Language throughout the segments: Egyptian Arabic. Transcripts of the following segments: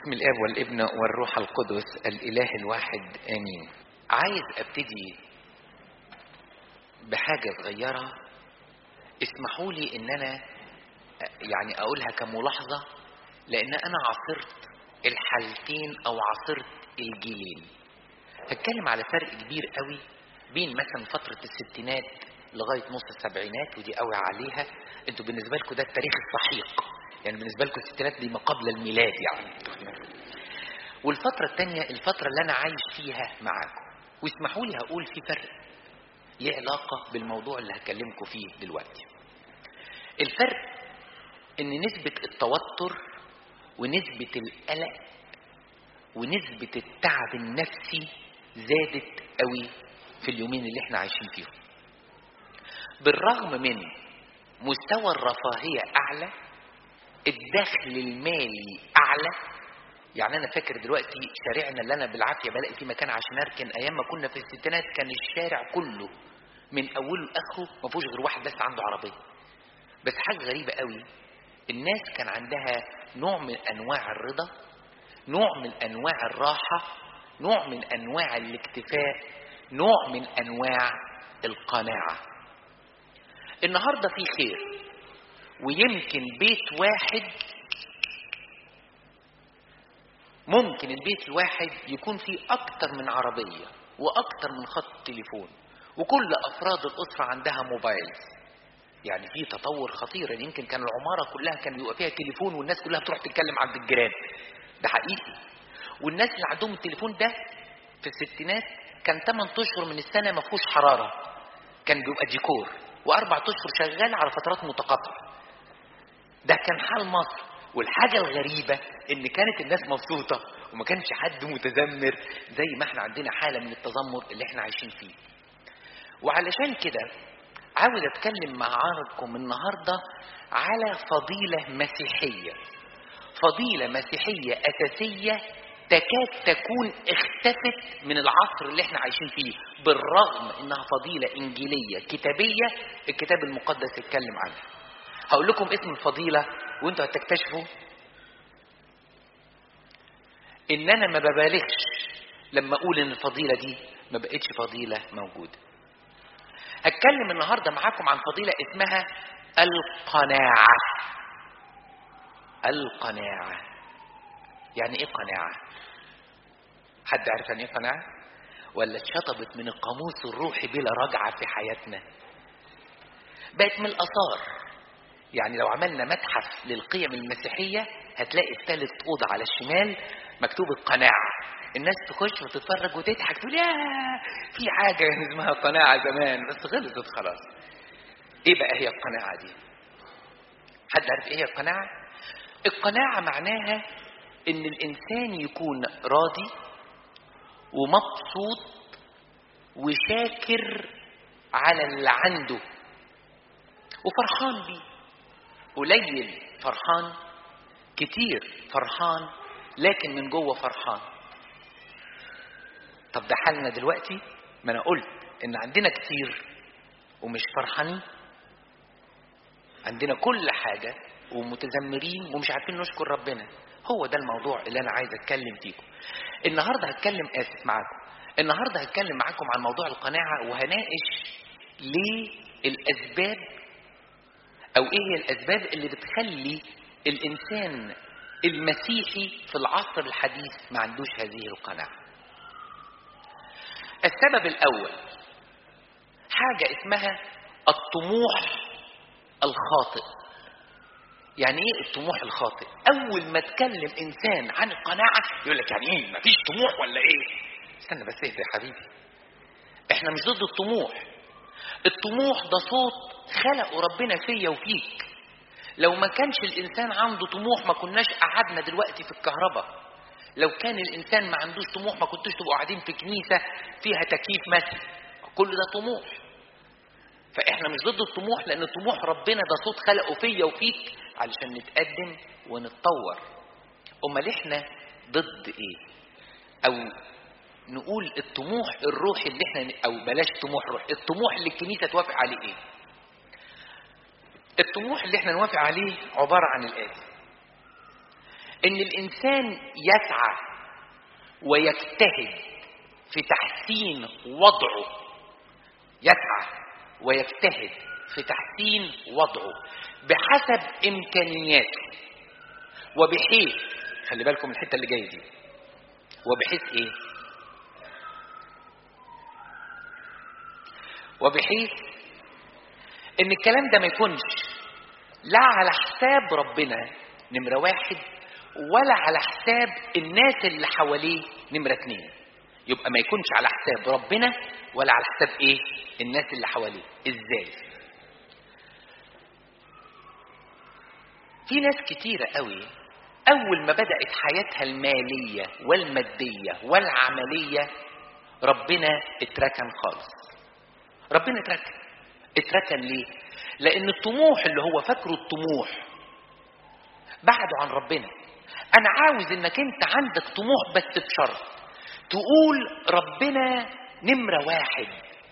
باسم الاب والابن والروح القدس الاله الواحد امين عايز ابتدي بحاجه صغيره اسمحوا لي ان انا يعني اقولها كملاحظه لان انا عاصرت الحالتين او عاصرت الجيلين هتكلم على فرق كبير قوي بين مثلا فتره الستينات لغايه نص السبعينات ودي قوي عليها انتوا بالنسبه لكم ده التاريخ السحيق يعني بالنسبه لكم الستينات دي ما قبل الميلاد يعني والفتره الثانيه الفتره اللي انا عايش فيها معاكم واسمحوا لي هقول في فرق ليه علاقه بالموضوع اللي هكلمكم فيه دلوقتي الفرق ان نسبه التوتر ونسبه القلق ونسبه التعب النفسي زادت قوي في اليومين اللي احنا عايشين فيهم بالرغم من مستوى الرفاهيه اعلى الدخل المالي اعلى يعني انا فاكر دلوقتي شارعنا اللي انا بالعافيه بلاقي فيه مكان عشان اركن ايام ما كنا في الستينات كان الشارع كله من اوله لاخره ما فيهوش غير واحد بس عنده عربيه بس حاجه غريبه قوي الناس كان عندها نوع من انواع الرضا نوع من انواع الراحه نوع من انواع الاكتفاء نوع من انواع القناعه النهارده في خير ويمكن بيت واحد ممكن البيت الواحد يكون فيه أكتر من عربية وأكتر من خط تليفون وكل أفراد الأسرة عندها موبايل يعني في تطور خطير يعني يمكن كان العمارة كلها كان بيبقى فيها تليفون والناس كلها بتروح تتكلم عند الجيران ده حقيقي والناس اللي عندهم التليفون ده في الستينات كان 8 اشهر من السنه ما فيهوش حراره كان بيبقى ديكور واربع اشهر شغال على فترات متقاطعه ده كان حال مصر والحاجة الغريبة ان كانت الناس مبسوطة وما كانش حد متذمر زي ما احنا عندنا حالة من التذمر اللي احنا عايشين فيه وعلشان كده عاوز اتكلم معاكم النهاردة على فضيلة مسيحية فضيلة مسيحية اساسية تكاد تكون اختفت من العصر اللي احنا عايشين فيه بالرغم انها فضيلة انجيلية كتابية الكتاب المقدس اتكلم عنها هقول لكم اسم الفضيلة وانتوا هتكتشفوا ان انا ما ببالغش لما اقول ان الفضيلة دي ما بقتش فضيلة موجودة هتكلم النهاردة معاكم عن فضيلة اسمها القناعة القناعة يعني ايه قناعة حد عارف يعني ايه قناعة ولا اتشطبت من القاموس الروحي بلا رجعة في حياتنا بقت من الآثار يعني لو عملنا متحف للقيم المسيحية هتلاقي في ثالث أوضة على الشمال مكتوب القناعة الناس تخش وتتفرج وتضحك تقول يا في حاجة اسمها قناعة زمان بس خلصت خلاص ايه بقى هي القناعة دي حد عارف ايه هي القناعة القناعة معناها ان الانسان يكون راضي ومبسوط وشاكر على اللي عنده وفرحان بيه قليل فرحان كتير فرحان لكن من جوه فرحان طب ده حالنا دلوقتي ما انا قلت ان عندنا كتير ومش فرحانين عندنا كل حاجة ومتذمرين ومش عارفين نشكر ربنا هو ده الموضوع اللي انا عايز اتكلم فيكم النهارده هتكلم اسف معاكم النهارده هتكلم معاكم عن موضوع القناعة وهناقش ليه الاسباب او ايه هي الاسباب اللي بتخلي الانسان المسيحي في العصر الحديث ما عندوش هذه القناعه السبب الاول حاجه اسمها الطموح الخاطئ يعني ايه الطموح الخاطئ اول ما تكلم انسان عن القناعه يقول لك يعني ايه مفيش طموح ولا ايه استنى بس اهدى يا حبيبي احنا مش ضد الطموح الطموح ده صوت خلقه ربنا فيا وفيك لو ما كانش الانسان عنده طموح ما كناش قعدنا دلوقتي في الكهرباء لو كان الانسان ما عندوش طموح ما كنتوش تبقوا قاعدين في كنيسه فيها تكييف مثلا كل ده طموح فاحنا مش ضد الطموح لان طموح ربنا ده صوت خلقه فيا وفيك علشان نتقدم ونتطور امال احنا ضد ايه او نقول الطموح الروحي اللي احنا او بلاش طموح روحي الطموح اللي الكنيسه توافق عليه ايه الطموح اللي احنا نوافق عليه عباره عن الاتي ان الانسان يسعى ويجتهد في تحسين وضعه يسعى ويجتهد في تحسين وضعه بحسب امكانياته وبحيث خلي بالكم من الحته اللي جايه دي وبحيث ايه وبحيث ان الكلام ده ما يكونش لا على حساب ربنا نمرة واحد ولا على حساب الناس اللي حواليه نمرة اتنين يبقى ما يكونش على حساب ربنا ولا على حساب ايه الناس اللي حواليه ازاي في ناس كتيرة قوي اول ما بدأت حياتها المالية والمادية والعملية ربنا اتركن خالص ربنا اتركن اتركن ليه لان الطموح اللي هو فاكره الطموح بعده عن ربنا انا عاوز انك انت عندك طموح بس بشرط تقول ربنا نمرة واحد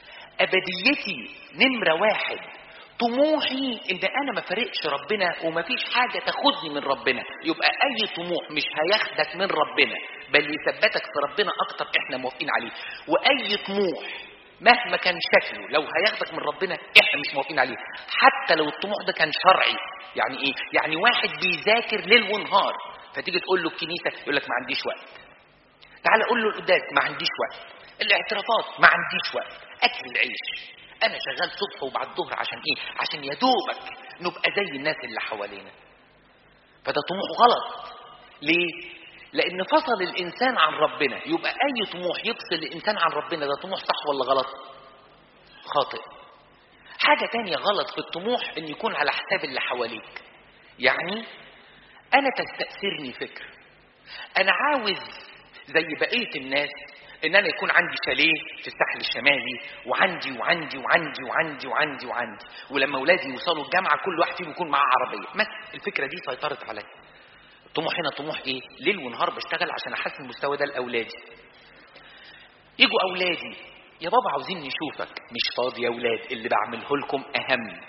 ابديتي نمرة واحد طموحي ان انا ما فارقش ربنا ومفيش حاجة تاخدني من ربنا يبقى اي طموح مش هياخدك من ربنا بل يثبتك في ربنا اكتر احنا موافقين عليه واي طموح مهما كان شكله لو هياخدك من ربنا احنا مش موافقين عليه حتى لو الطموح ده كان شرعي يعني ايه يعني واحد بيذاكر ليل ونهار فتيجي تقول له الكنيسه يقول لك ما عنديش وقت تعالى قول له القداس ما عنديش وقت الاعترافات ما عنديش وقت اكل العيش انا شغال صبح وبعد الظهر عشان ايه عشان يا دوبك نبقى زي الناس اللي حوالينا فده طموح غلط ليه لان فصل الانسان عن ربنا يبقى اي طموح يفصل الانسان عن ربنا ده طموح صح ولا غلط خاطئ حاجه تانية غلط في الطموح ان يكون على حساب اللي حواليك يعني انا تستأثرني فكر انا عاوز زي بقيه الناس ان انا يكون عندي شاليه في الساحل الشمالي وعندي وعندي وعندي وعندي وعندي وعندي ولما اولادي يوصلوا الجامعه كل واحد فيهم يكون معاه عربيه مثلا الفكره دي سيطرت عليا طموح هنا طموح ايه ليل ونهار بشتغل عشان احسن المستوى ده لاولادي يجوا اولادي يا بابا عاوزين نشوفك مش فاضي يا اولاد اللي بعمله لكم اهم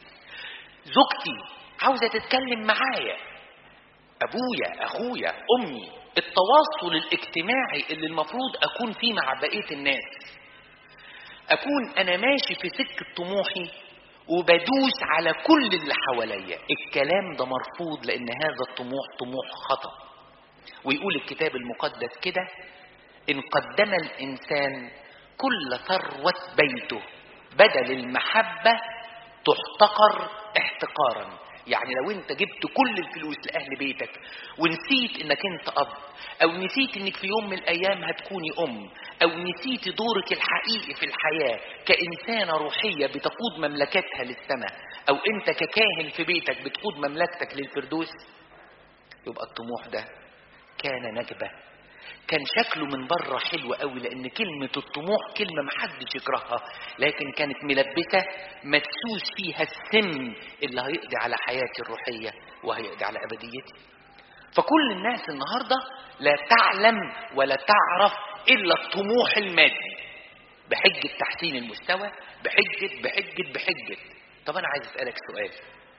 زوجتي عاوزه تتكلم معايا ابويا اخويا امي التواصل الاجتماعي اللي المفروض اكون فيه مع بقيه الناس اكون انا ماشي في سكه طموحي وبدوس على كل اللي حواليا الكلام ده مرفوض لان هذا الطموح طموح خطا ويقول الكتاب المقدس كده ان قدم الانسان كل ثروه بيته بدل المحبه تحتقر احتقارا يعني لو انت جبت كل الفلوس لاهل بيتك ونسيت انك انت اب او نسيت انك في يوم من الايام هتكوني ام او نسيت دورك الحقيقي في الحياه كانسانه روحيه بتقود مملكتها للسماء او انت ككاهن في بيتك بتقود مملكتك للفردوس يبقى الطموح ده كان نجبه كان شكله من بره حلو قوي لان كلمه الطموح كلمه محدش يكرهها لكن كانت ملبسه مدسوس فيها السم اللي هيقضي على حياتي الروحيه وهيقضي على ابديتي فكل الناس النهارده لا تعلم ولا تعرف الا الطموح المادي بحجه تحسين المستوى بحجه بحجه بحجه طب انا عايز اسالك سؤال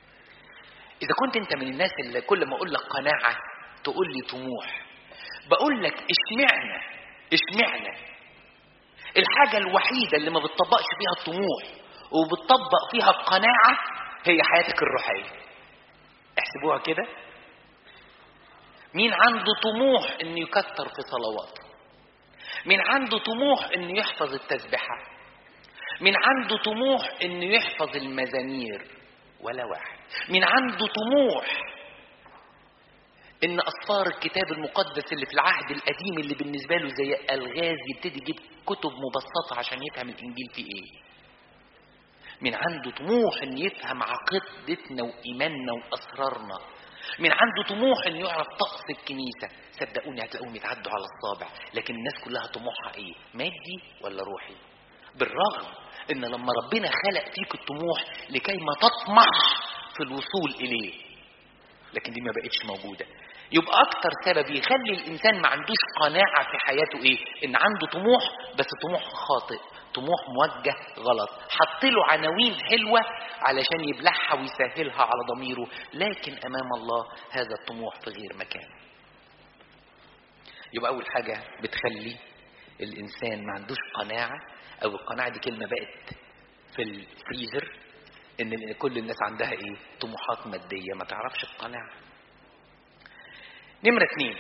اذا كنت انت من الناس اللي كل ما اقول لك قناعه تقول لي طموح بقول لك اشمعنى اشمعنى الحاجة الوحيدة اللي ما بتطبقش فيها الطموح وبتطبق فيها القناعة هي حياتك الروحية احسبوها كده مين عنده طموح انه يكتر في صلواته مين عنده طموح انه يحفظ التسبحة مين عنده طموح انه يحفظ المزامير ولا واحد مين عنده طموح ان اسفار الكتاب المقدس اللي في العهد القديم اللي بالنسبه له زي الغاز يبتدي يجيب كتب مبسطه عشان يفهم الانجيل فيه ايه من عنده طموح ان يفهم عقيدتنا وايماننا واسرارنا من عنده طموح ان يعرف طقس الكنيسه صدقوني هتلاقوهم يتعدوا على الصابع لكن الناس كلها طموحها ايه مادي ولا روحي بالرغم ان لما ربنا خلق فيك الطموح لكي ما تطمح في الوصول اليه لكن دي ما بقتش موجوده يبقى اكتر سبب يخلي الانسان ما عندوش قناعه في حياته ايه ان عنده طموح بس طموح خاطئ طموح موجه غلط حط له عناوين حلوه علشان يبلعها ويسهلها على ضميره لكن امام الله هذا الطموح في غير مكان يبقى اول حاجه بتخلي الانسان ما عندوش قناعه او القناعه دي كلمه بقت في الفريزر ان كل الناس عندها ايه طموحات ماديه ما تعرفش القناعه نمره اتنين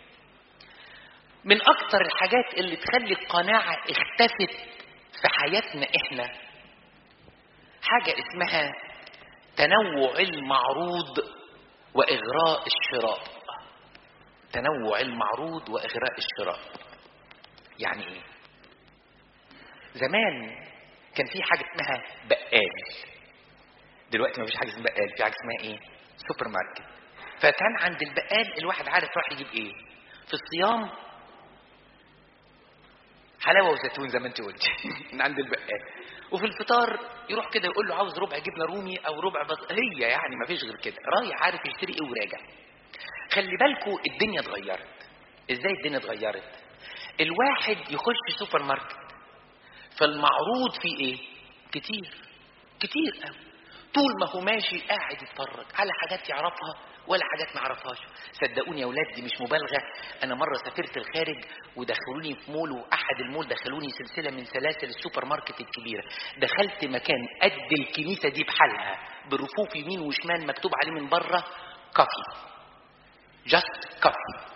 من اكتر الحاجات اللي تخلي القناعه اختفت في حياتنا احنا حاجه اسمها تنوع المعروض واغراء الشراء تنوع المعروض واغراء الشراء يعني ايه زمان كان في حاجه اسمها بقال دلوقتي ما فيش حاجه اسمها بقال في حاجه اسمها ايه سوبر ماركت فكان عند البقال الواحد عارف راح يجيب ايه في الصيام حلاوه وزيتون زي ما انت قلت من عند البقال وفي الفطار يروح كده يقول له عاوز ربع جبنه رومي او ربع بط... هي يعني ما فيش غير كده رايح عارف يشتري ايه وراجع خلي بالكوا الدنيا اتغيرت ازاي الدنيا اتغيرت الواحد يخش سوبر ماركت فالمعروض فيه ايه كتير كتير قوي طول ما هو ماشي قاعد يتفرج على حاجات يعرفها ولا حاجات ما يعرفهاش صدقوني يا اولاد دي مش مبالغه انا مره سافرت الخارج ودخلوني في مول واحد المول دخلوني سلسله من سلاسل السوبر ماركت الكبيره دخلت مكان قد الكنيسه دي بحالها بالرفوف يمين وشمال مكتوب عليه من بره كافي جاست كافي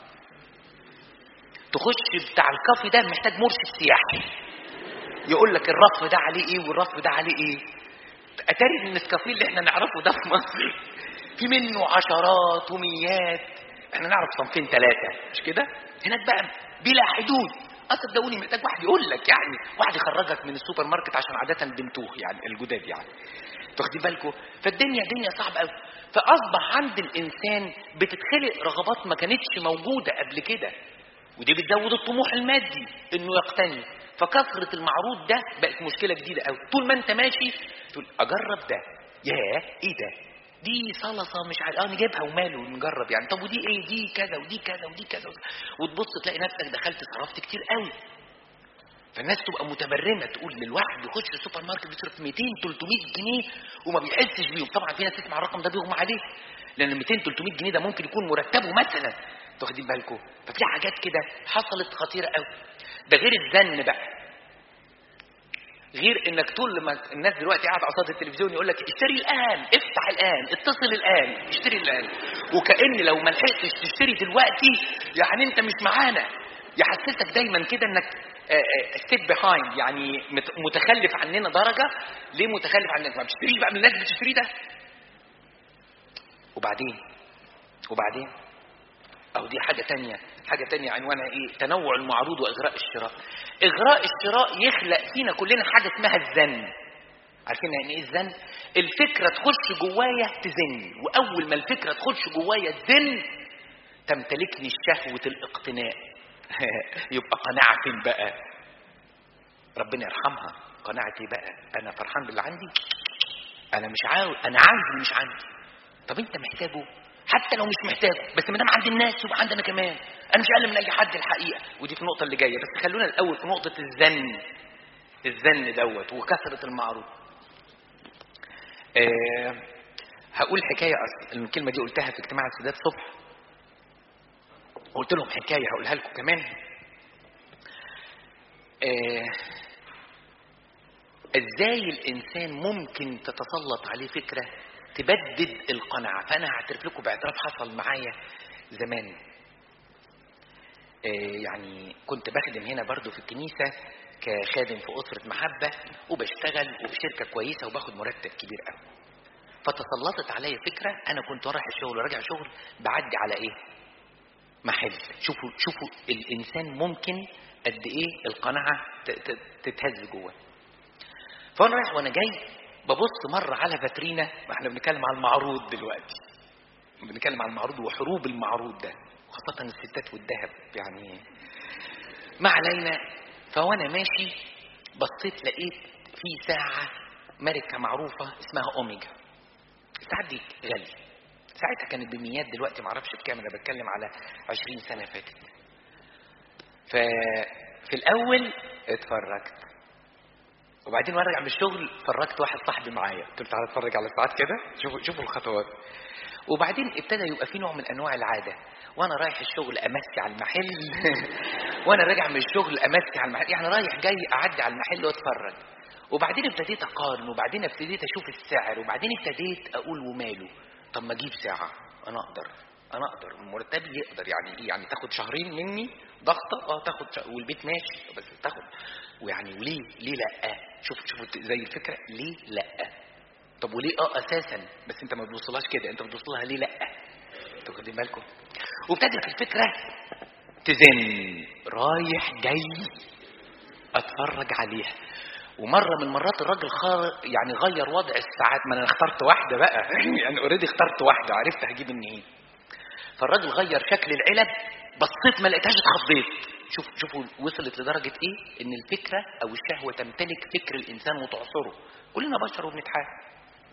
تخش بتاع الكافي ده محتاج مرشد سياحي يقول لك الرف ده عليه ايه والرف ده عليه ايه اتاري النسكافيه اللي احنا نعرفه ده في مصر في منه عشرات وميات احنا نعرف صنفين ثلاثه مش كده هناك بقى بلا حدود صدقوني محتاج واحد يقول لك يعني واحد يخرجك من السوبر ماركت عشان عاده بنتوخ يعني الجداد يعني واخدين بالكم فالدنيا دنيا صعبه قوي فاصبح عند الانسان بتتخلق رغبات ما كانتش موجوده قبل كده ودي بتزود الطموح المادي انه يقتني فكثره المعروض ده بقت مشكله جديده قوي طول ما انت ماشي تقول اجرب ده ياه ايه ده دي صلصه مش عارف اه نجيبها وماله نجرب يعني طب ودي ايه دي كذا ودي كذا ودي كذا وتبص تلاقي نفسك دخلت صرفت كتير قوي فالناس تبقى متبرمه تقول للواحد بيخش السوبر ماركت بيصرف 200 300 جنيه وما بيحسش بيهم طبعا في ناس تسمع الرقم ده بيغمى عليه لان 200 300 جنيه ده ممكن يكون مرتبه مثلا واخدين بالكم ففي حاجات كده حصلت خطيره قوي ده غير الزن بقى غير انك طول ما الناس دلوقتي قاعده قصاد التلفزيون يقول لك اشتري الان افتح الان اتصل الان اشتري الان وكان لو ما لحقتش تشتري دلوقتي يعني انت مش معانا يحسسك دايما كده انك ستيب بيهايند يعني متخلف عننا درجه ليه متخلف عننا ما بتشتريش بقى من الناس بتشتري ده وبعدين وبعدين أو دي حاجة تانية حاجة تانية عنوانها إيه تنوع المعروض وإغراء الشراء إغراء الشراء يخلق فينا كلنا حاجة اسمها الزن عارفين يعني إيه الزن الفكرة تخش جوايا تزن وأول ما الفكرة تخش جوايا تزن تمتلكني الشهوة الاقتناء يبقى قناعة فين بقى ربنا يرحمها قناعتي بقى أنا فرحان باللي عندي أنا مش عاوز أنا عاوز اللي مش عندي طب أنت محتاجه حتى لو مش محتاجه بس ما دام عند الناس يبقى عندنا كمان انا مش اقل من اي حد الحقيقه ودي في النقطه اللي جايه بس خلونا الاول في نقطه الزن الزن دوت وكثره المعروض أه هقول حكايه اصلا الكلمه دي قلتها في اجتماع السادات الصبح قلت لهم حكايه هقولها لكم كمان أه ازاي الانسان ممكن تتسلط عليه فكره تبدد القناعة فأنا هعترف لكم باعتراف حصل معايا زمان آه يعني كنت بخدم هنا برضو في الكنيسة كخادم في أسرة محبة وبشتغل وفي شركة كويسة وباخد مرتب كبير قوي فتسلطت عليا فكرة أنا كنت رايح الشغل وراجع شغل بعدي على إيه؟ محل شوفوا شوفوا الإنسان ممكن قد إيه القناعة تتهز جواه فأنا رايح وأنا جاي ببص مرة على فاترينا ما احنا بنتكلم على المعروض دلوقتي بنتكلم على المعروض وحروب المعروض ده وخاصة الستات والذهب يعني ما علينا فوانا ماشي بصيت لقيت في ساعة ماركة معروفة اسمها أوميجا الساعات دي غالية ساعتها كانت بميات دلوقتي معرفش بكام انا بتكلم على 20 سنة فاتت ففي الأول اتفرجت وبعدين وانا راجع من الشغل فرجت واحد صاحبي معايا قلت له تعالى اتفرج على الساعات كده شوفوا شوفوا الخطوات وبعدين ابتدى يبقى في نوع من انواع العاده وانا رايح الشغل امسي على المحل وانا راجع من الشغل امسي على المحل يعني رايح جاي اعدي على المحل واتفرج وبعدين ابتديت اقارن وبعدين ابتديت اشوف السعر وبعدين ابتديت اقول وماله طب ما اجيب ساعه انا اقدر انا اقدر مرتبي يقدر يعني ايه يعني تاخد شهرين مني ضغطه اه تاخد ش... والبيت ماشي بس تاخد ويعني وليه ليه لا شوف شوف زي الفكره ليه لا طب وليه اه اساسا بس انت ما بتوصلهاش كده انت بتوصل لها ليه لا انتوا واخدين بالكم وابتدت الفكره تزن رايح جاي اتفرج عليها ومره من المرات الراجل خار يعني غير وضع الساعات ما انا اخترت واحده بقى يعني اوريدي اخترت واحده عرفت هجيب منين فالراجل غير شكل العلب بصيت ما لقيتهاش اتخضيت شوف شوفوا وصلت لدرجه ايه ان الفكره او الشهوه تمتلك فكر الانسان وتعصره كلنا بشر وبنتحاسب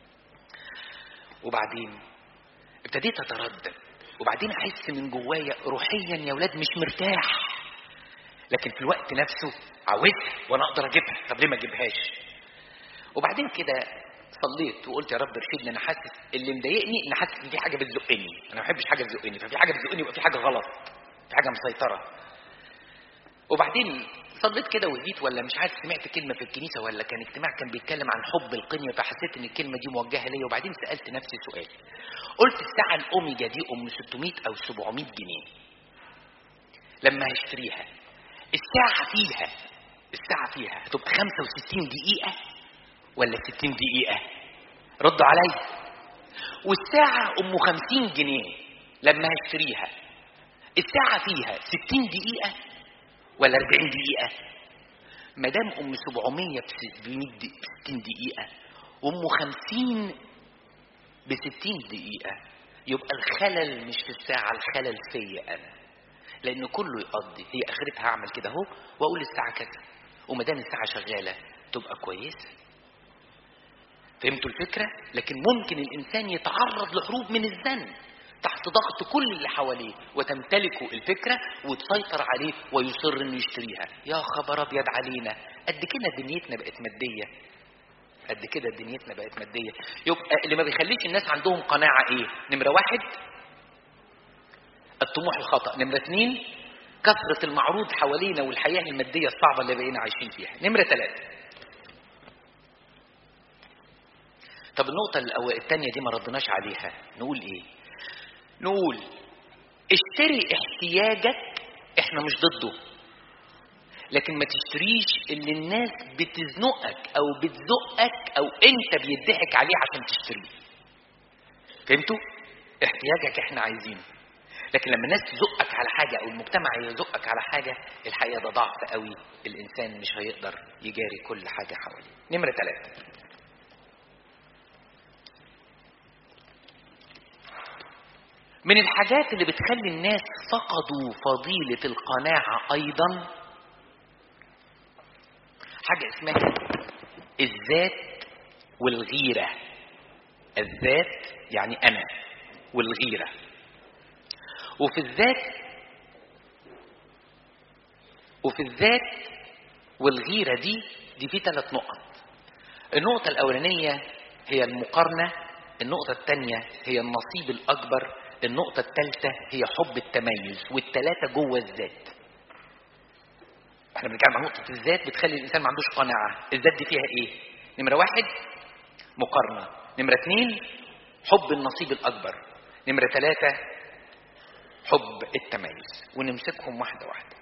وبعدين ابتديت اتردد وبعدين احس من جوايا روحيا يا ولاد مش مرتاح لكن في الوقت نفسه عاوزها وانا اقدر اجيبها طب ليه ما اجيبهاش وبعدين كده صليت وقلت يا رب ارشدني انا حاسس اللي مضايقني ان حاسس ان في حاجه بتزقني انا ما بحبش حاجه تزقني ففي حاجه بتزقني يبقى في حاجه غلط في حاجه مسيطره وبعدين صليت كده وهديت ولا مش عارف سمعت كلمه في الكنيسه ولا كان اجتماع كان بيتكلم عن حب القنيه فحسيت ان الكلمه دي موجهه ليا وبعدين سالت نفسي سؤال قلت الساعه الاوميجا دي ام 600 او 700 جنيه لما هشتريها الساعه فيها الساعه فيها هتبقى 65 دقيقه ولا 60 دقيقه ردوا عليا والساعه ام 50 جنيه لما هشتريها الساعه فيها 60 دقيقه ولا 40 دقيقة ما دام أم 700 ب 60 دقيقة وأم 50 ب 60 دقيقة يبقى الخلل مش في الساعة الخلل فيا أنا لأن كله يقضي هي آخرتها هعمل كده أهو وأقول الساعة كذا وما دام الساعة شغالة تبقى كويسة فهمتوا الفكرة؟ لكن ممكن الإنسان يتعرض لحروب من الذنب تحت ضغط كل اللي حواليه وتمتلكه الفكرة وتسيطر عليه ويصر انه يشتريها يا خبر ابيض علينا قد كده دنيتنا بقت مادية قد كده دنيتنا بقت مادية يبقى اللي ما بيخليش الناس عندهم قناعة ايه نمرة واحد الطموح الخطأ نمرة اثنين كثرة المعروض حوالينا والحياة المادية الصعبة اللي بقينا عايشين فيها نمرة ثلاثة طب النقطة الثانية دي ما ردناش عليها نقول ايه نقول اشتري احتياجك احنا مش ضده لكن ما تشتريش اللي الناس بتزنقك او بتزقك او انت بيضحك عليه عشان تشتريه فهمتوا احتياجك احنا عايزينه لكن لما الناس تزقك على حاجة او المجتمع يزقك على حاجة الحقيقة ده ضعف قوي الانسان مش هيقدر يجاري كل حاجة حواليه نمرة ثلاثة من الحاجات اللي بتخلي الناس فقدوا فضيلة القناعة أيضا حاجة اسمها الذات والغيرة الذات يعني أنا والغيرة وفي الذات وفي الذات والغيرة دي دي في ثلاث نقط النقطة الأولانية هي المقارنة النقطة الثانية هي النصيب الأكبر النقطة الثالثة هي حب التميز والثلاثة جوه الذات. احنا بنتكلم عن نقطة الذات بتخلي الإنسان ما عندوش قناعة، الذات دي فيها إيه؟ نمرة واحد مقارنة، نمرة اثنين حب النصيب الأكبر، نمرة ثلاثة حب التميز، ونمسكهم واحدة واحدة.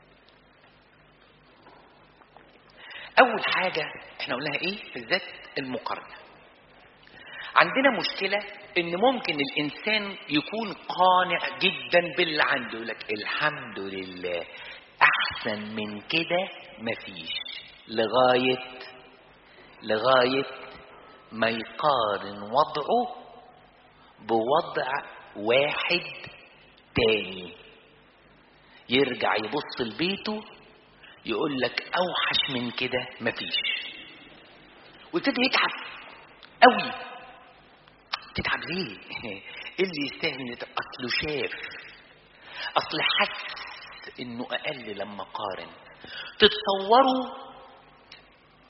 أول حاجة احنا قلناها إيه؟ في الذات المقارنة. عندنا مشكلة ان ممكن الانسان يكون قانع جدا باللي عنده يقول لك الحمد لله احسن من كده مفيش لغاية لغاية ما يقارن وضعه بوضع واحد تاني يرجع يبص لبيته يقول لك اوحش من كده مفيش ويبتدي يتعب قوي تتعب ليه؟ ايه اللي يستاهل ان اصله شاف اصل حس انه اقل لما قارن تتصوروا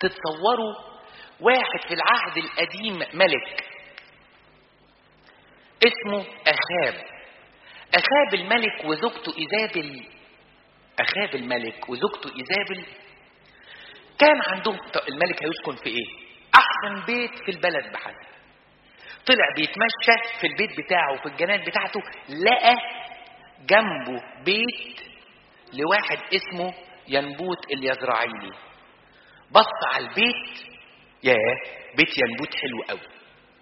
تتصوروا واحد في العهد القديم ملك اسمه اخاب اخاب الملك وزوجته ايزابل اخاب الملك وزوجته ايزابل كان عندهم طب الملك هيسكن في ايه احسن بيت في البلد بحالها طلع بيتمشى في البيت بتاعه في الجنان بتاعته لقى جنبه بيت لواحد اسمه ينبوت اليزرعيلي بص على البيت ياه بيت ينبوت حلو قوي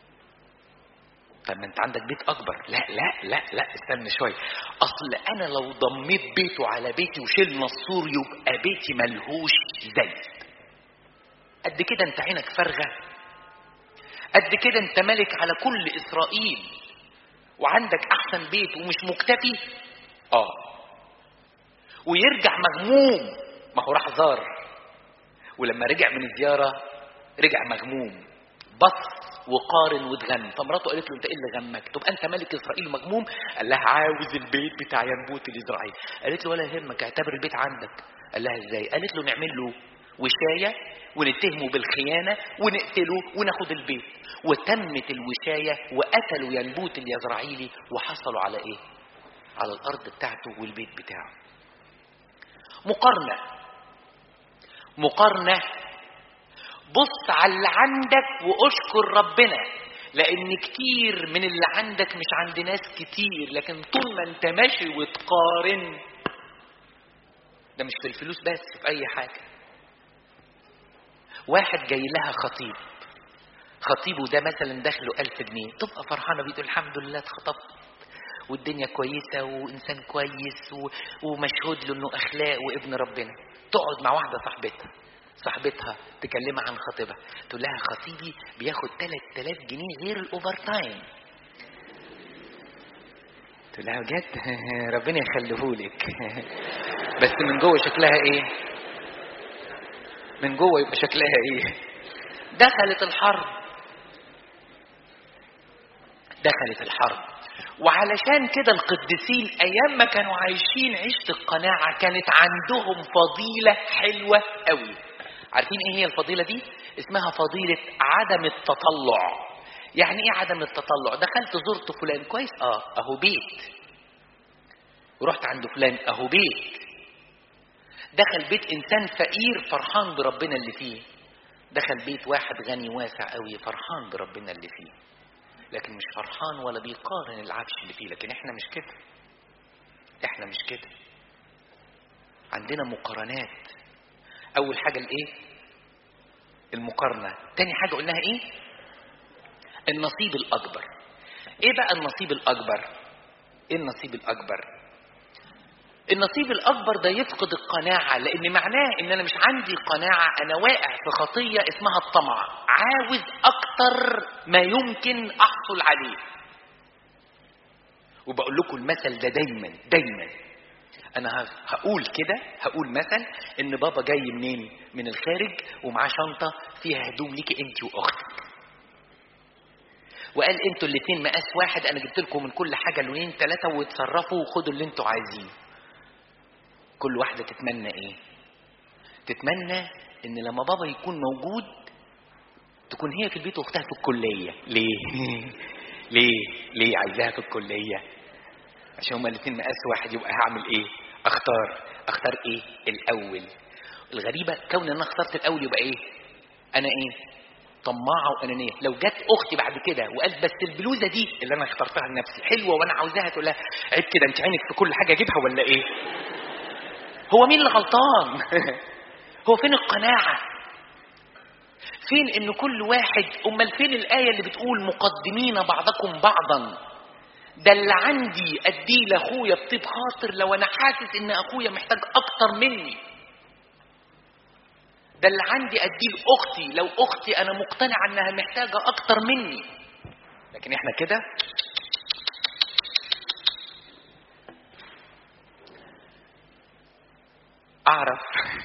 طب ما انت عندك بيت اكبر لا لا لا لا استنى شويه اصل انا لو ضميت بيته على بيتي وشلنا السور يبقى بيتي ملهوش زي قد كده انت عينك فارغه قد كده انت ملك على كل اسرائيل وعندك احسن بيت ومش مكتفي اه ويرجع مغموم ما هو راح زار ولما رجع من الزياره رجع مغموم بص وقارن واتغم فمراته قالت له انت ايه اللي غمك طب انت ملك اسرائيل مغموم قال لها عاوز البيت بتاع ينبوت الازرائيلي قالت له ولا يهمك اعتبر البيت عندك قال لها ازاي قالت له نعمل له وشايه ونتهمه بالخيانه ونقتله وناخد البيت وتمت الوشايه وقتلوا ينبوت اليزرعيلي وحصلوا على ايه على الارض بتاعته والبيت بتاعه مقارنه مقارنه بص على اللي عندك واشكر ربنا لان كتير من اللي عندك مش عند ناس كتير لكن طول ما انت ماشي وتقارن ده مش في الفلوس بس في اي حاجه واحد جاي لها خطيب خطيبه ده مثلا دخله ألف جنيه تبقى فرحانة بتقول الحمد لله اتخطبت والدنيا كويسة وإنسان كويس و... ومشهود له إنه أخلاق وابن ربنا تقعد مع واحدة صاحبتها صاحبتها تكلمها عن خطيبها تقول لها خطيبي بياخد 3000 جنيه غير الأوفر تايم تقول لها بجد ربنا يخليهولك بس من جوه شكلها ايه من جوه يبقى شكلها ايه دخلت الحرب دخلت الحرب وعلشان كده القديسين ايام ما كانوا عايشين عيشه القناعه كانت عندهم فضيله حلوه قوي عارفين ايه هي الفضيله دي اسمها فضيله عدم التطلع يعني ايه عدم التطلع دخلت زرت فلان كويس اه اهو بيت ورحت عند فلان اهو بيت دخل بيت انسان فقير فرحان بربنا اللي فيه دخل بيت واحد غني واسع قوي فرحان بربنا اللي فيه لكن مش فرحان ولا بيقارن العفش اللي فيه لكن احنا مش كده احنا مش كده عندنا مقارنات اول حاجه الايه المقارنه تاني حاجه قلناها ايه النصيب الاكبر ايه بقى النصيب الاكبر ايه النصيب الاكبر النصيب الاكبر ده يفقد القناعه لان معناه ان انا مش عندي قناعه انا واقع في خطيه اسمها الطمع عاوز اكتر ما يمكن احصل عليه وبقول لكم المثل ده دايما دايما انا هقول كده هقول مثل ان بابا جاي منين من الخارج ومعاه شنطه فيها هدوم ليكي انت واختك وقال انتوا الاثنين مقاس واحد انا جبت لكم من كل حاجه لونين ثلاثه وتصرفوا وخدوا اللي انتوا عايزينه كل واحده تتمنى ايه تتمنى ان لما بابا يكون موجود تكون هي في البيت واختها في الكليه ليه ليه ليه عايزاها في الكليه عشان هما الاثنين مقاس واحد يبقى هعمل ايه اختار اختار ايه الاول الغريبه كون ان انا اخترت الاول يبقى ايه انا ايه طماعه وانانيه لو جت اختي بعد كده وقالت بس البلوزه دي اللي انا اخترتها لنفسي حلوه وانا عاوزاها تقول لها عيب كده انت عينك في كل حاجه اجيبها ولا ايه هو مين اللي غلطان هو فين القناعه فين ان كل واحد امال فين الايه اللي بتقول مقدمين بعضكم بعضا ده اللي عندي اديه لاخويا بطيب خاطر لو انا حاسس ان اخويا محتاج اكتر مني ده اللي عندي اديه لاختي لو اختي انا مقتنعه انها محتاجه اكتر مني لكن احنا كده اعرف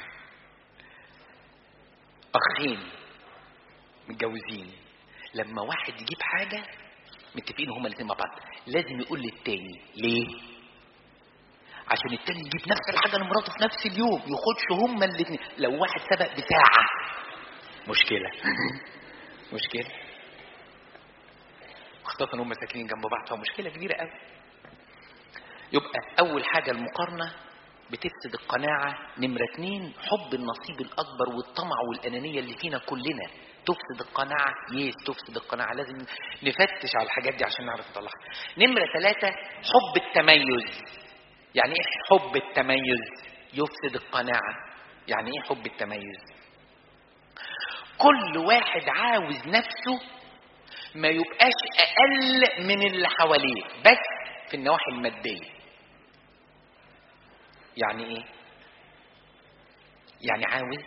اخين متجوزين لما واحد يجيب حاجه متفقين هما الاثنين مع بعض لازم يقول للتاني ليه عشان التاني يجيب نفس الحاجه لمراته في نفس اليوم يخدش هما الاثنين لو واحد سبق بساعه مشكله مشكله خاصة هم ساكنين جنب بعض فمشكلة كبيرة قوي يبقى أول حاجة المقارنة بتفسد القناعة نمرة اتنين حب النصيب الأكبر والطمع والأنانية اللي فينا كلنا تفسد القناعة يس تفسد القناعة لازم نفتش على الحاجات دي عشان نعرف نطلعها نمرة ثلاثة حب التميز يعني ايه حب التميز يفسد القناعة يعني ايه حب التميز كل واحد عاوز نفسه ما يبقاش اقل من اللي حواليه بس في النواحي الماديه يعني ايه يعني عاوز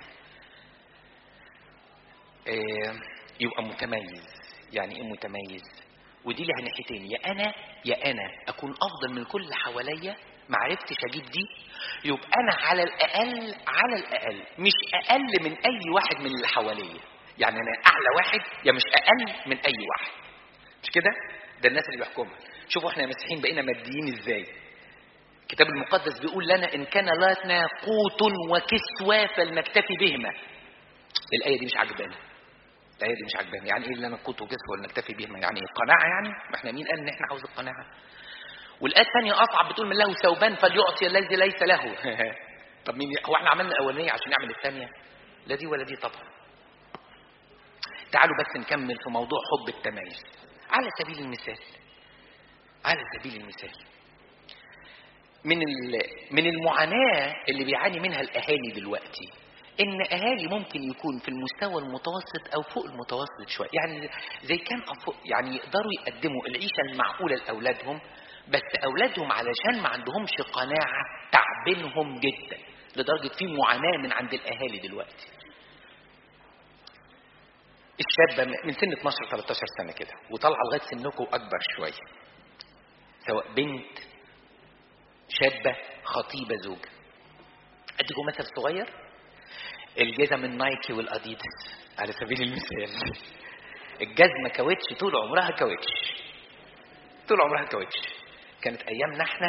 آه يبقى متميز يعني ايه متميز ودي لها ناحيتين يا انا يا انا اكون افضل من كل اللي حواليا ما عرفتش اجيب دي يبقى انا على الاقل على الاقل مش اقل من اي واحد من اللي حواليا يعني انا اعلى واحد يا مش اقل من اي واحد مش كده ده الناس اللي بيحكمها شوفوا احنا مسيحيين بقينا ماديين ازاي الكتاب المقدس بيقول لنا ان كان لنا قوت وكسوة فلنكتفي بهما الايه دي مش عجباني الايه دي مش عجباني يعني ايه لنا قوت وكسوة ولنكتفي بهما يعني ايه قناعه يعني ما احنا مين قال ان احنا عاوز القناعه والايه الثانيه اصعب بتقول من له ثوبان فليعطي الذي ليس له طب مين هو احنا عملنا الاولانيه عشان نعمل الثانيه لا دي ولا دي طبعا تعالوا بس نكمل في موضوع حب التميز على سبيل المثال على سبيل المثال من من المعاناه اللي بيعاني منها الاهالي دلوقتي ان اهالي ممكن يكون في المستوى المتوسط او فوق المتوسط شويه يعني زي كان يعني يقدروا يقدموا العيشه المعقوله لاولادهم بس اولادهم علشان ما عندهمش قناعه تعبينهم جدا لدرجه في معاناه من عند الاهالي دلوقتي الشابه من سن 12 13 سنه كده وطالعه لغايه سنكم اكبر شويه سواء بنت شابه خطيبه زوجه اديكم مثل صغير الجزم النايكي والاديداس على سبيل المثال الجزمه كاوتش طول عمرها كاوتش طول عمرها كاوتش كانت ايامنا احنا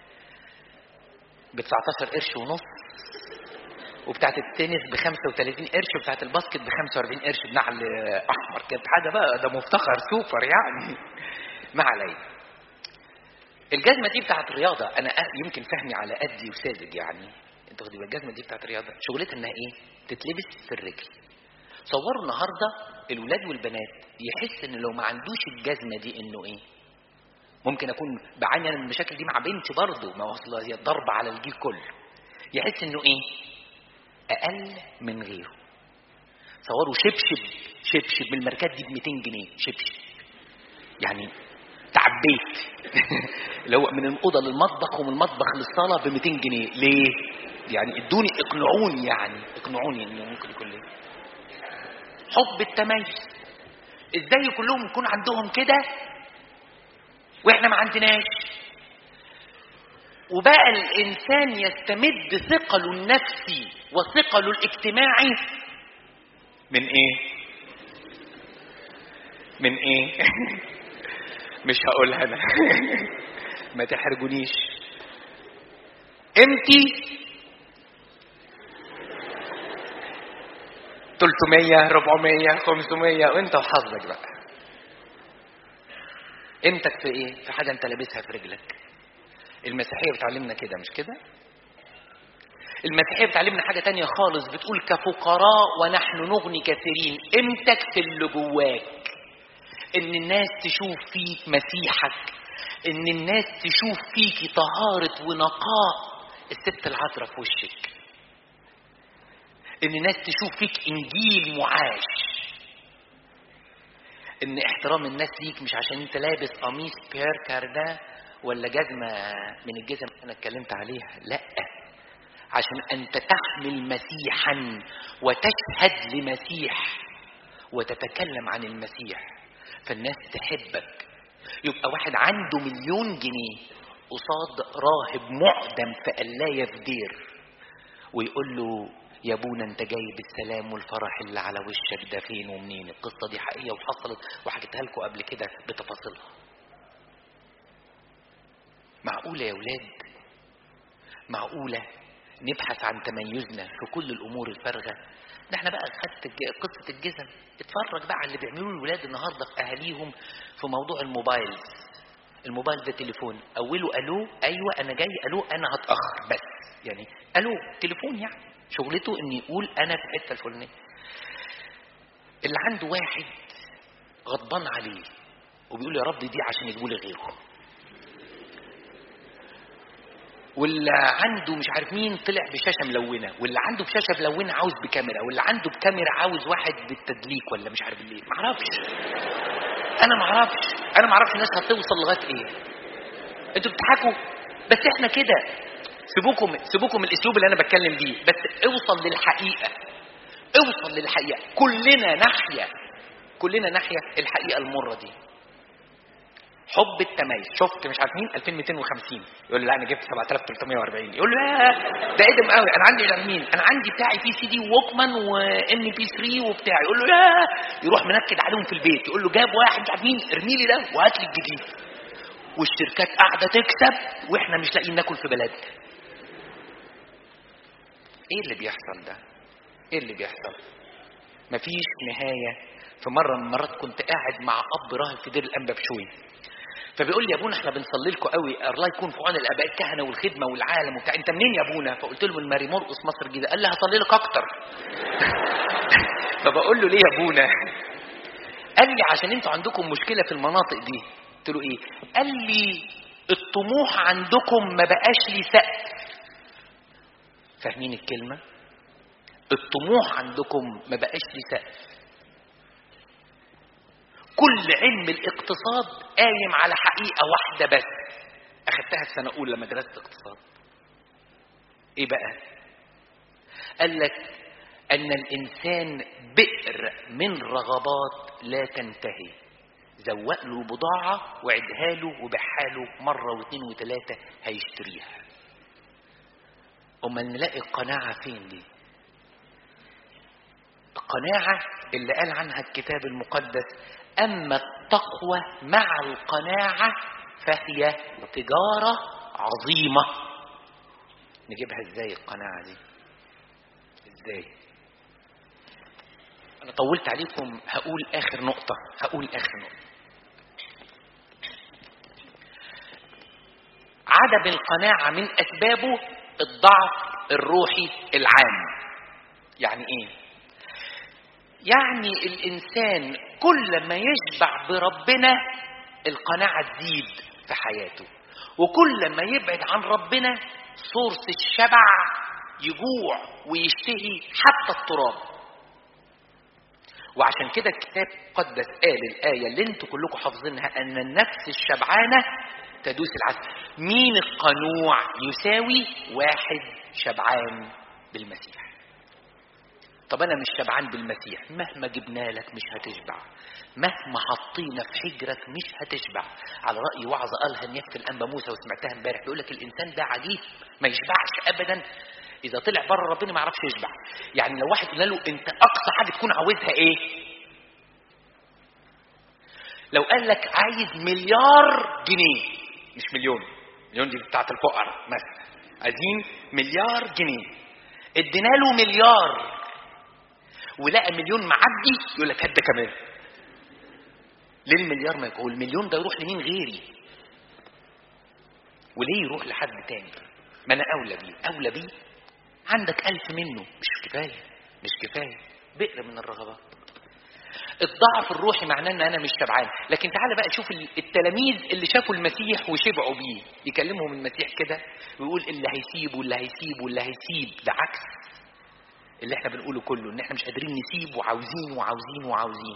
ب 19 قرش ونص وبتاعت التنس ب 35 قرش وبتاعت الباسكت ب 45 قرش بنعل احمر كانت حاجه بقى ده مفتخر سوبر يعني ما علينا الجزمه دي بتاعت رياضه انا يمكن فهمي على قدي وساذج يعني انت واخد الجزمه دي بتاعت رياضه شغلتها انها ايه تتلبس في الرجل صوروا النهارده الولاد والبنات يحس ان لو ما عندوش الجزمه دي انه ايه ممكن اكون بعاني من المشاكل دي مع بنتي برضه ما وصل هي ضربه على الجيل كله يحس انه ايه اقل من غيره صوروا شبشب شبشب من الماركات دي ب 200 جنيه شبشب يعني تعبيت اللي هو من الاوضه للمطبخ ومن المطبخ للصاله ب 200 جنيه ليه يعني ادوني اقنعوني يعني اقنعوني انه ممكن يكون ليه حب التميز ازاي كلهم يكون عندهم كده واحنا ما عندناش وبقى الانسان يستمد ثقله النفسي وثقله الاجتماعي من ايه من ايه مش هقولها انا ما تحرجونيش انتي 300 400 500 وانت وحظك بقى قيمتك في ايه في حاجه انت لابسها في رجلك المسيحيه بتعلمنا كده مش كده المسيحيه بتعلمنا حاجه تانية خالص بتقول كفقراء ونحن نغني كثيرين قيمتك في اللي جواك ان الناس تشوف فيك مسيحك ان الناس تشوف فيك طهاره ونقاء الست العذراء في وشك ان الناس تشوف فيك انجيل معاش ان احترام الناس ليك مش عشان انت لابس قميص بيير كاردان ولا جزمه من الجزم اللي انا اتكلمت عليها لا عشان انت تحمل مسيحا وتشهد لمسيح وتتكلم عن المسيح فالناس تحبك يبقى واحد عنده مليون جنيه قصاد راهب معدم في قلايه في دير ويقول له يا ابونا انت جاي بالسلام والفرح اللي على وشك ده فين ومنين القصه دي حقيقيه وحصلت وحكيتها لكم قبل كده بتفاصيلها معقوله يا ولاد معقوله نبحث عن تميزنا في كل الامور الفارغه ده احنا بقى خدت الج- قصه الجزم اتفرج بقى على اللي بيعملوه الولاد النهارده في اهاليهم في موضوع الموبايل الموبايل ده تليفون اوله الو ايوه انا جاي الو انا هتاخر بس يعني الو تليفون يعني شغلته ان يقول انا في الحته الفلانيه اللي عنده واحد غضبان عليه وبيقول يا رب دي عشان يجيبوا لي غيره واللي عنده مش عارف مين طلع بشاشه ملونه واللي عنده بشاشه ملونه عاوز بكاميرا واللي عنده بكاميرا عاوز واحد بالتدليك ولا مش عارف ليه معرفش انا معرفش انا معرفش الناس هتوصل لغايه ايه انتوا بتضحكوا بس احنا كده سيبوكم سيبوكم الاسلوب اللي انا بتكلم بيه بس اوصل للحقيقه اوصل للحقيقه كلنا ناحيه كلنا ناحيه الحقيقه المره دي حب التميز شفت مش عارف مين 2250 يقول له لا انا جبت 7340 يقول له لا ده قدم قوي انا عندي مش عارف مين انا عندي بتاعي فيه سي دي ووكمان وام بي 3 وبتاع يقول له لا يروح منكد عليهم في البيت يقول له جاب واحد مش عارف مين ارمي لي ده وهات لي الجديد والشركات قاعده تكسب واحنا مش لاقيين ناكل في بلدنا ايه اللي بيحصل ده ايه اللي بيحصل مفيش نهايه في مره من المرات كنت قاعد مع اب راهب في دير الانبا بشوي فبيقول لي يا ابونا احنا بنصلي لكم قوي الله يكون في عون الاباء الكهنه والخدمه والعالم وبتاع انت منين يا ابونا فقلت له من ماري مرقس مصر الجديده قال لي هصلي لك اكتر فبقول له ليه يا ابونا قال لي عشان انتوا عندكم مشكله في المناطق دي قلت له ايه قال لي الطموح عندكم ما بقاش لي سقف فاهمين الكلمه الطموح عندكم ما بقاش لي سقف كل علم الاقتصاد قايم على حقيقة واحدة بس أخدتها في سنة أولى لما درست اقتصاد إيه بقى؟ قال لك أن الإنسان بئر من رغبات لا تنتهي زوق له بضاعة وعدها له وبيعها له مرة واثنين وثلاثة هيشتريها أمال نلاقي القناعة فين دي؟ القناعة اللي قال عنها الكتاب المقدس أما التقوى مع القناعة فهي تجارة عظيمة نجيبها ازاي القناعة دي ازاي أنا طولت عليكم هقول آخر نقطة هقول آخر نقطة عدم القناعة من أسبابه الضعف الروحي العام يعني إيه؟ يعني الإنسان كل ما يشبع بربنا القناعة تزيد في حياته وكل ما يبعد عن ربنا سورس الشبع يجوع ويشتهي حتى التراب وعشان كده الكتاب قدس قال الآية اللي انتوا كلكم حافظينها أن النفس الشبعانة تدوس العسل مين القنوع يساوي واحد شبعان بالمسيح طب انا مش شبعان بالمسيح مهما جبنا لك مش هتشبع مهما حطينا في حجرك مش هتشبع على راي وعظه قالها نيافه الانبا موسى وسمعتها امبارح بيقول لك الانسان ده عجيب ما يشبعش ابدا اذا طلع بره ربنا ما يعرفش يشبع يعني لو واحد قلنا له انت اقصى حاجه تكون عاوزها ايه لو قال لك عايز مليار جنيه مش مليون مليون دي بتاعت الفقراء مثلا عايزين مليار جنيه ادينا له مليار ولقى مليون معدي يقول لك هات ده كمان ليه المليار ما يقول المليون ده يروح لمين غيري وليه يروح لحد تاني ما انا اولى بيه اولى بيه عندك ألف منه مش كفاية مش كفاية بئر من الرغبات الضعف الروحي معناه ان انا مش شبعان لكن تعالى بقى شوف التلاميذ اللي شافوا المسيح وشبعوا بيه يكلمهم المسيح كده ويقول اللي هيسيب واللي هيسيب واللي هيسيب ده عكس اللي احنا بنقوله كله ان احنا مش قادرين نسيب وعاوزين وعاوزين وعاوزين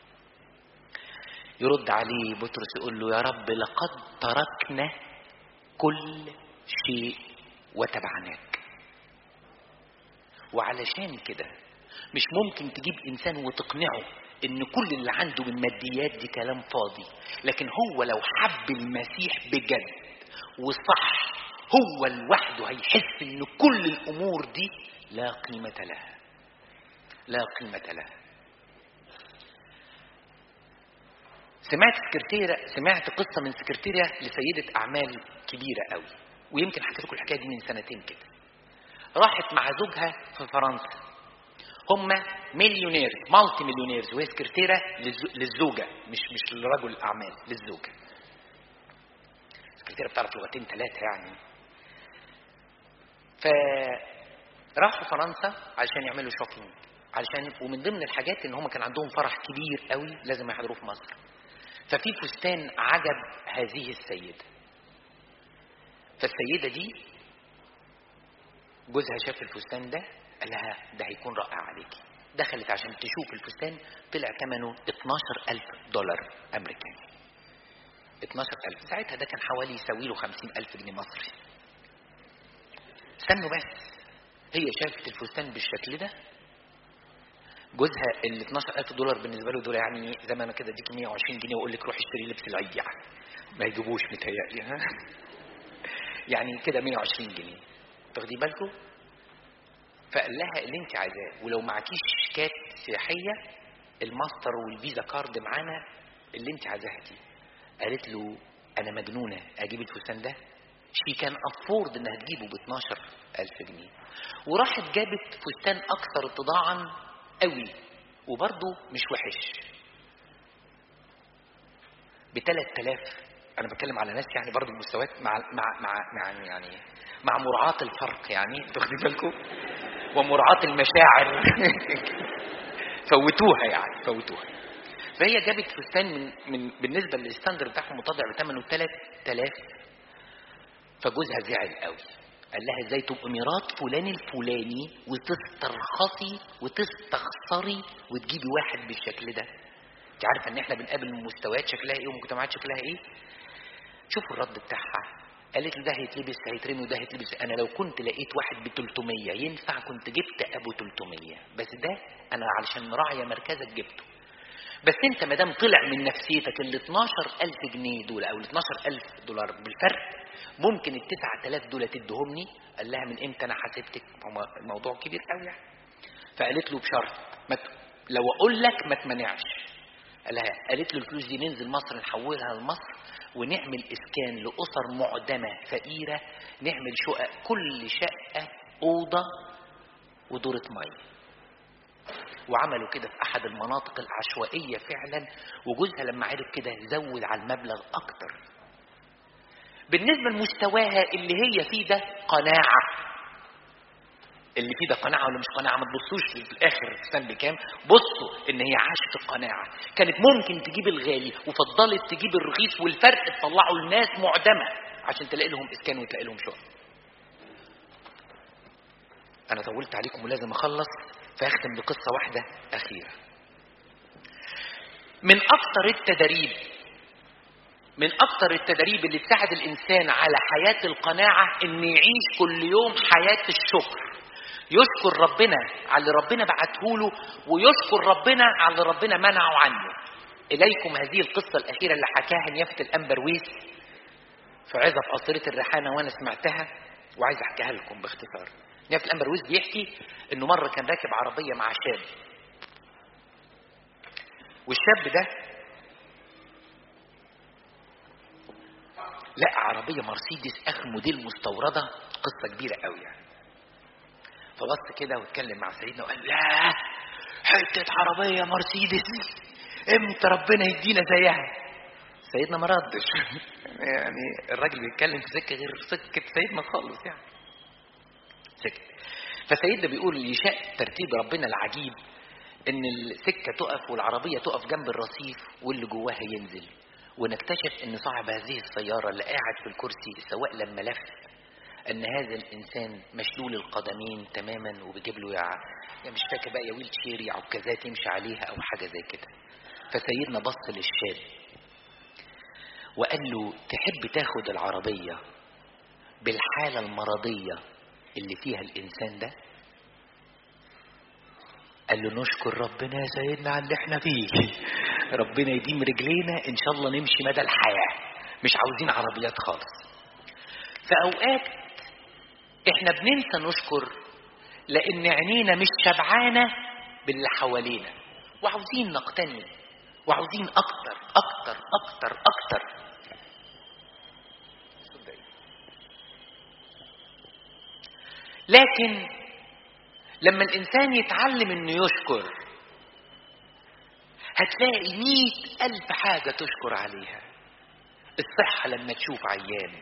يرد عليه بطرس يقول له يا رب لقد تركنا كل شيء وتبعناك وعلشان كده مش ممكن تجيب انسان وتقنعه ان كل اللي عنده من ماديات دي كلام فاضي لكن هو لو حب المسيح بجد وصح هو لوحده هيحس ان كل الامور دي لا قيمة لها لا قيمة لها سمعت سكرتيرة سمعت قصة من سكرتيرة لسيدة أعمال كبيرة قوي ويمكن حكيت لكم الحكاية دي من سنتين كده راحت مع زوجها في فرنسا هم مليونيرز مالتي مليونيرز وهي سكرتيرة للز- للزوجة مش مش لرجل الأعمال للزوجة سكرتيرة بتعرف لغتين ثلاثة يعني فراحوا فرنسا علشان يعملوا شوبينج علشان ومن ضمن الحاجات ان هم كان عندهم فرح كبير قوي لازم يحضروه في مصر ففي فستان عجب هذه السيدة فالسيدة دي جوزها شاف الفستان ده قال لها ده هيكون رائع عليكي دخلت عشان تشوف الفستان طلع ثمنه 12000 دولار امريكاني 12000 ساعتها ده كان حوالي يساوي له 50000 جنيه مصري استنوا بس هي شافت الفستان بالشكل ده جوزها ال 12000 دولار بالنسبه له دول يعني زي ما انا كده اديك 120 جنيه واقول لك روح اشتري لبس العيد يعني ما يجيبوش متهيألي ها يعني كده 120 جنيه تاخدي بالكم فقال لها اللي انت عايزاه ولو معكيش شيكات سياحيه الماستر والفيزا كارد معانا اللي انت عايزاها دي قالت له انا مجنونه اجيب الفستان ده شي كان افورد انها تجيبه ب 12000 جنيه وراحت جابت فستان اكثر اتضاعا قوي وبرضه مش وحش ب 3000 انا بتكلم على ناس يعني برضه المستويات مع مع مع مع يعني مع مراعاة الفرق يعني تاخدي بالكم ومراعاة المشاعر فوتوها يعني فوتوها فهي جابت فستان من من بالنسبه للستاندر بتاعهم متضع بثمنه 3000 فجوزها زعل قوي قال لها ازاي تبقى مرات فلان الفلاني وتسترخصي وتستخسري وتجيبي واحد بالشكل ده انت عارفه ان احنا بنقابل مستويات شكلها ايه ومجتمعات شكلها ايه شوفوا الرد بتاعها قالت له ده هيتلبس هيترمي وده هيتلبس انا لو كنت لقيت واحد ب 300 ينفع كنت جبت ابو 300 بس ده انا علشان راعيه مركزك جبته بس انت ما دام طلع من نفسيتك ال 12000 جنيه دول او ال 12000 دولار بالفرق ممكن ال 9000 دول تديهمني قال لها من امتى انا حاسبتك هو الموضوع كبير قوي يعني فقالت له بشرط ما ت... لو اقول لك ما تمنعش قال لها قالت له الفلوس دي ننزل مصر نحولها لمصر ونعمل اسكان لاسر معدمه فقيره نعمل شقق كل شقه اوضه ودورة ميه وعملوا كده في احد المناطق العشوائيه فعلا وجوزها لما عرف كده زود على المبلغ اكتر بالنسبه لمستواها اللي هي فيه ده قناعه اللي فيه ده قناعه ولا مش قناعه ما تبصوش في الاخر الفستان بكام بصوا ان هي عاشت القناعه كانت ممكن تجيب الغالي وفضلت تجيب الرخيص والفرق تطلعوا الناس معدمه عشان تلاقي لهم اسكان وتلاقي لهم شقق انا طولت عليكم ولازم اخلص فاختم بقصه واحده اخيره من اكثر التدريب من اكثر التدريب اللي تساعد الانسان على حياه القناعه ان يعيش كل يوم حياه الشكر يشكر ربنا على اللي ربنا بعته له ويشكر ربنا على اللي ربنا منعه عنه اليكم هذه القصه الاخيره اللي حكاها نيافه الانبرويس في عظه في قصيره الريحانه وانا سمعتها وعايز احكيها لكم باختصار نيافه الانبرويس بيحكي انه مره كان راكب عربيه مع شاب والشاب ده لقى عربيه مرسيدس اخر موديل مستورده قصه كبيره قوي يعني فبص كده واتكلم مع سيدنا وقال لا حته عربيه مرسيدس امتى ربنا يدينا زيها سيدنا ما ردش يعني الراجل بيتكلم في سكه غير سكه سيدنا خالص يعني سكت فسيدنا بيقول يشاء ترتيب ربنا العجيب ان السكه تقف والعربيه تقف جنب الرصيف واللي جواها ينزل ونكتشف ان صاحب هذه السياره اللي قاعد في الكرسي السواق لما لف ان هذا الانسان مشلول القدمين تماما وبيجيب له يعني مش فاكر بقى يا ويل تشير يا عكازات يمشي عليها او حاجه زي كده فسيدنا بص للشاب وقال له تحب تاخد العربيه بالحاله المرضيه اللي فيها الانسان ده قال له نشكر ربنا يا سيدنا على اللي احنا فيه ربنا يديم رجلينا ان شاء الله نمشي مدى الحياه مش عاوزين عربيات خالص في اوقات احنا بننسى نشكر لان عينينا مش شبعانه باللي حوالينا وعاوزين نقتني وعاوزين اكتر اكتر اكتر اكتر لكن لما الإنسان يتعلم إنه يشكر هتلاقي مئة ألف حاجة تشكر عليها الصحة لما تشوف عيان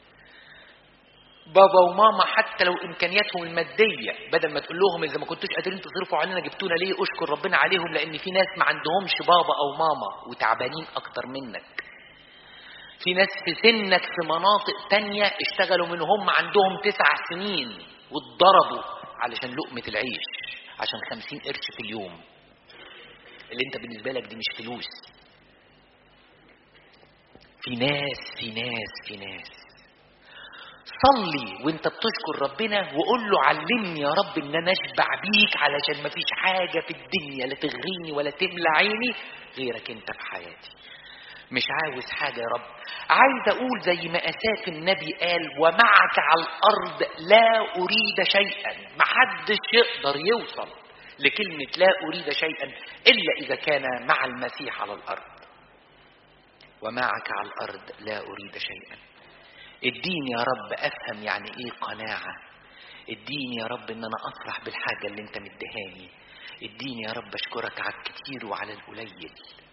بابا وماما حتى لو امكانياتهم الماديه بدل ما تقول لهم اذا ما كنتوش قادرين تصرفوا علينا جبتونا ليه اشكر ربنا عليهم لان في ناس ما عندهمش بابا او ماما وتعبانين اكتر منك في ناس في سنك في مناطق تانية اشتغلوا من هم عندهم تسع سنين واتضربوا علشان لقمة العيش عشان خمسين قرش في اليوم اللي انت بالنسبة لك دي مش فلوس في ناس في ناس في ناس صلي وانت بتشكر ربنا وقول له علمني يا رب ان انا اشبع بيك علشان ما فيش حاجه في الدنيا لا تغريني ولا تملى عيني غيرك انت في حياتي مش عاوز حاجه يا رب عايز اقول زي ما اساف النبي قال ومعك على الارض لا اريد شيئا محدش يقدر يوصل لكلمه لا اريد شيئا الا اذا كان مع المسيح على الارض ومعك على الارض لا اريد شيئا اديني يا رب افهم يعني ايه قناعه اديني يا رب ان انا افرح بالحاجه اللي انت مديهاني اديني يا رب اشكرك على الكتير وعلى القليل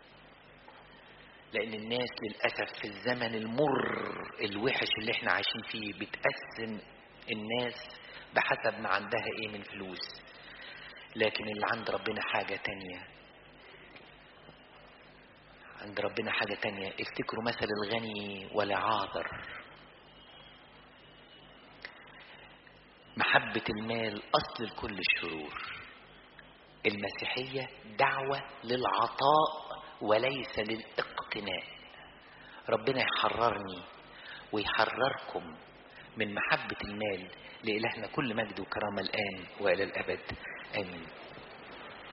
لان الناس للاسف في الزمن المر الوحش اللي احنا عايشين فيه بتقسم الناس بحسب ما عندها ايه من فلوس لكن اللي عند ربنا حاجه تانيه عند ربنا حاجة تانية افتكروا مثل الغني والعاذر محبة المال أصل لكل الشرور المسيحية دعوة للعطاء وليس للاقتناء ربنا يحررني ويحرركم من محبة المال لإلهنا كل مجد وكرامة الآن وإلى الأبد آمين